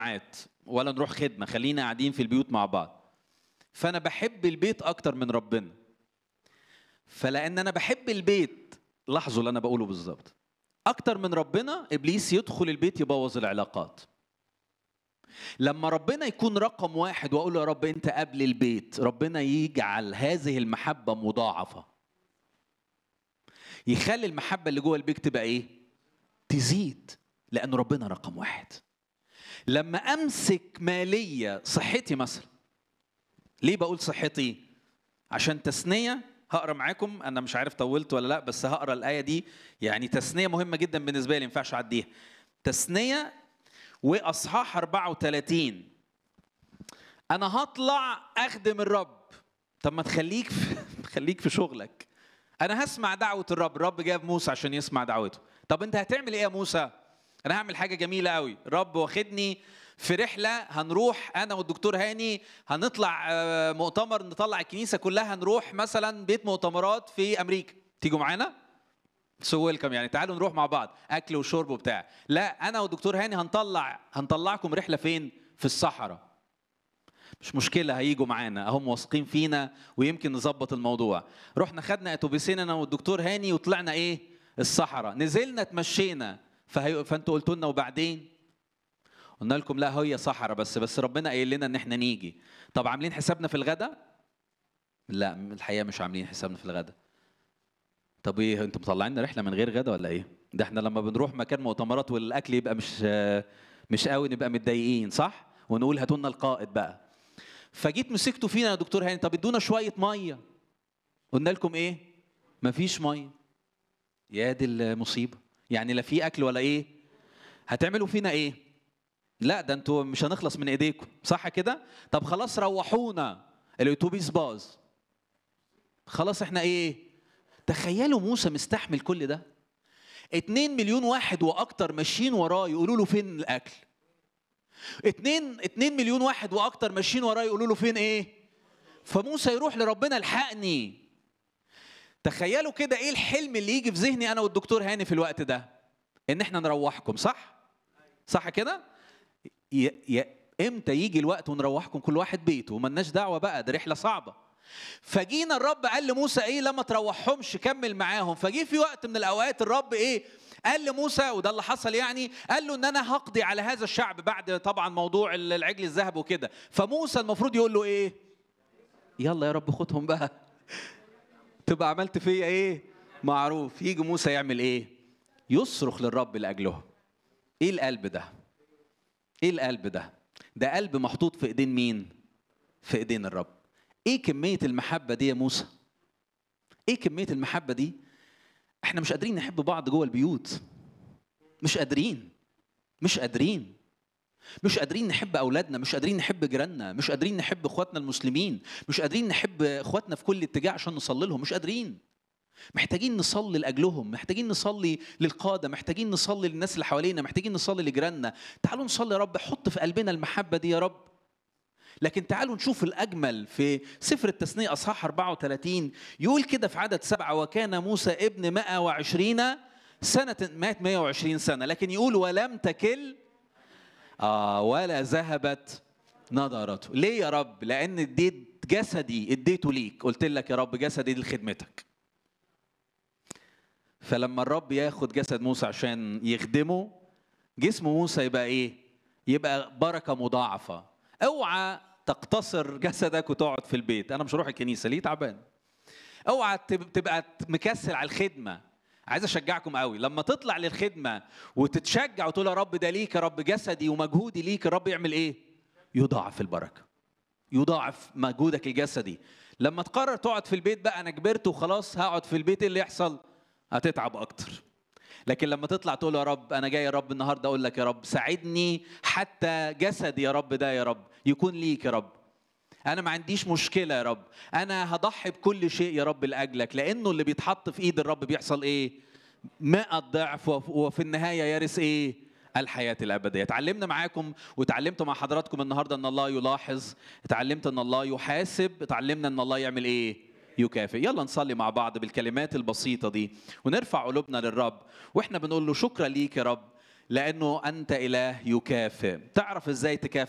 اجتماعات ولا نروح خدمه خلينا قاعدين في البيوت مع بعض فانا بحب البيت اكتر من ربنا فلان انا بحب البيت لاحظوا اللي انا بقوله بالظبط اكتر من ربنا ابليس يدخل البيت يبوظ العلاقات لما ربنا يكون رقم واحد واقول له يا رب انت قبل البيت ربنا يجعل هذه المحبه مضاعفه يخلي المحبه اللي جوه البيت تبقى ايه تزيد لان ربنا رقم واحد لما امسك ماليه صحتي مثلا ليه بقول صحتي عشان تثنيه هقرا معاكم انا مش عارف طولت ولا لا بس هقرا الايه دي يعني تثنيه مهمه جدا بالنسبه لي ما ينفعش اعديها تثنيه واصحاح 34 انا هطلع اخدم الرب طب ما تخليك في خليك في شغلك انا هسمع دعوه الرب الرب جاب موسى عشان يسمع دعوته طب انت هتعمل ايه يا موسى انا هعمل حاجه جميله قوي الرب واخدني في رحله هنروح انا والدكتور هاني هنطلع مؤتمر نطلع الكنيسه كلها هنروح مثلا بيت مؤتمرات في امريكا تيجوا معانا سو ويلكم يعني تعالوا نروح مع بعض اكل وشرب وبتاع لا انا والدكتور هاني هنطلع هنطلعكم رحله فين في الصحراء مش مشكلة هيجوا معانا هم واثقين فينا ويمكن نظبط الموضوع رحنا خدنا اتوبيسين انا والدكتور هاني وطلعنا ايه الصحراء نزلنا اتمشينا فهي... فانتوا قلتوا لنا وبعدين قلنا لكم لا هي صحراء بس بس ربنا قايل لنا ان احنا نيجي طب عاملين حسابنا في الغدا لا الحقيقه مش عاملين حسابنا في الغدا طب ايه انتوا مطلعين رحله من غير غدا ولا ايه ده احنا لما بنروح مكان مؤتمرات والاكل يبقى مش مش قوي نبقى متضايقين صح ونقول هاتوا لنا القائد بقى فجيت مسكتوا فينا يا دكتور هاني طب ادونا شويه ميه قلنا لكم ايه مفيش ميه يا دي المصيبه يعني لا في اكل ولا ايه هتعملوا فينا ايه لا ده انتوا مش هنخلص من ايديكم صح كده طب خلاص روحونا الاتوبيس باظ خلاص احنا ايه تخيلوا موسى مستحمل كل ده اتنين مليون واحد واكتر ماشيين وراه يقولوا له فين الاكل اتنين اتنين مليون واحد واكتر ماشيين وراه يقولوا له فين ايه فموسى يروح لربنا الحقني تخيلوا كده ايه الحلم اللي يجي في ذهني انا والدكتور هاني في الوقت ده ان احنا نروحكم صح صح كده ي... ي... امتى يجي الوقت ونروحكم كل واحد بيته وملناش دعوه بقى ده رحله صعبه فجينا الرب قال لموسى ايه لما تروحهمش كمل معاهم فجي في وقت من الاوقات الرب ايه قال لموسى وده اللي حصل يعني قال له ان انا هقضي على هذا الشعب بعد طبعا موضوع العجل الذهب وكده فموسى المفروض يقول له ايه يلا يا رب خدهم بقى تبقى عملت فيا ايه معروف يجي موسى يعمل ايه يصرخ للرب لاجلهم ايه القلب ده ايه القلب ده ده قلب محطوط في ايدين مين في ايدين الرب ايه كميه المحبه دي يا موسى ايه كميه المحبه دي احنا مش قادرين نحب بعض جوه البيوت مش قادرين مش قادرين مش قادرين نحب اولادنا مش قادرين نحب جيراننا مش قادرين نحب اخواتنا المسلمين مش قادرين نحب اخواتنا في كل اتجاه عشان نصلي لهم مش قادرين محتاجين نصلي لاجلهم محتاجين نصلي للقاده محتاجين نصلي للناس اللي حوالينا محتاجين نصلي لجيراننا تعالوا نصلي يا رب حط في قلبنا المحبه دي يا رب لكن تعالوا نشوف الأجمل في سفر التثنية أصحاح 34 يقول كده في عدد سبعة وكان موسى ابن 120 سنة مات 120 سنة لكن يقول ولم تكل آه ولا ذهبت نضارته ليه يا رب لأن اديت جسدي اديته ليك قلت لك يا رب جسدي دي لخدمتك فلما الرب ياخد جسد موسى عشان يخدمه جسم موسى يبقى ايه يبقى بركة مضاعفة اوعى تقتصر جسدك وتقعد في البيت انا مش هروح الكنيسه ليه تعبان اوعى تبقى مكسل على الخدمه عايز اشجعكم قوي لما تطلع للخدمه وتتشجع وتقول يا رب ده ليك يا رب جسدي ومجهودي ليك الرب يعمل ايه يضاعف البركه يضاعف مجهودك الجسدي لما تقرر تقعد في البيت بقى انا كبرت وخلاص هقعد في البيت ايه اللي يحصل هتتعب اكتر لكن لما تطلع تقول يا رب انا جاي يا رب النهارده اقول لك يا رب ساعدني حتى جسدي يا رب ده يا رب يكون ليك يا رب انا ما عنديش مشكله يا رب انا هضحي بكل شيء يا رب لاجلك لانه اللي بيتحط في ايد الرب بيحصل ايه مئة ضعف وفي النهايه يرث ايه الحياة الأبدية اتعلمنا معاكم وتعلمت مع حضراتكم النهاردة أن الله يلاحظ اتعلمت أن الله يحاسب اتعلمنا أن الله يعمل إيه يكافئ يلا نصلي مع بعض بالكلمات البسيطة دي ونرفع قلوبنا للرب واحنا بنقول له شكرا ليك يا رب لانه انت اله يكافئ تعرف ازاي تكافئ